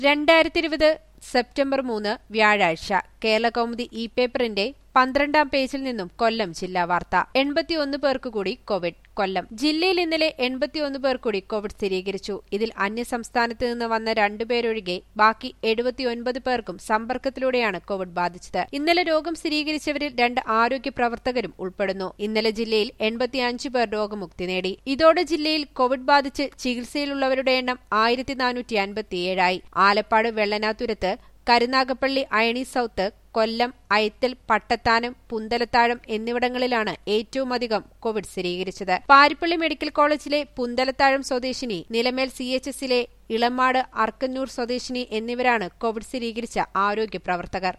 രണ്ടായിരത്തി ഇരുപത് സെപ്റ്റംബർ മൂന്ന് വ്യാഴാഴ്ച കേരള കൗമുദി ഇ പേപ്പറിന്റെ പന്ത്രണ്ടാം പേജിൽ നിന്നും കൊല്ലം ജില്ലാ വാർത്ത എൺപത്തിയൊന്ന് പേർക്ക് കൂടി കോവിഡ് കൊല്ലം ജില്ലയിൽ ഇന്നലെ എൺപത്തിയൊന്ന് പേർ കൂടി കോവിഡ് സ്ഥിരീകരിച്ചു ഇതിൽ അന്യസംസ്ഥാനത്ത് നിന്ന് വന്ന രണ്ടുപേരൊഴികെ ബാക്കി എഴുപത്തിയൊൻപത് പേർക്കും സമ്പർക്കത്തിലൂടെയാണ് കോവിഡ് ബാധിച്ചത് ഇന്നലെ രോഗം സ്ഥിരീകരിച്ചവരിൽ രണ്ട് ആരോഗ്യ പ്രവർത്തകരും ഉൾപ്പെടുന്നു ഇന്നലെ ജില്ലയിൽ എൺപത്തിയഞ്ച് പേർ രോഗമുക്തി നേടി ഇതോടെ ജില്ലയിൽ കോവിഡ് ബാധിച്ച് ചികിത്സയിലുള്ളവരുടെ എണ്ണം ആയിരത്തി നാനൂറ്റി അൻപത്തിയേഴായി ആലപ്പാട് വെള്ളനാതുരത്ത് കരുനാഗപ്പള്ളി അയണി സൌത്ത് കൊല്ലം അയത്തൽ പട്ടത്താനം പുന്തലത്താഴം എന്നിവിടങ്ങളിലാണ് ഏറ്റവുമധികം കോവിഡ് സ്ഥിരീകരിച്ചത് പാരിപ്പള്ളി മെഡിക്കൽ കോളേജിലെ പുന്തലത്താഴം സ്വദേശിനി നിലമേൽ സി എച്ച് എസിലെ ഇളമാട് അർക്കന്നൂർ സ്വദേശിനി എന്നിവരാണ് കോവിഡ് സ്ഥിരീകരിച്ച ആരോഗ്യ പ്രവർത്തകർ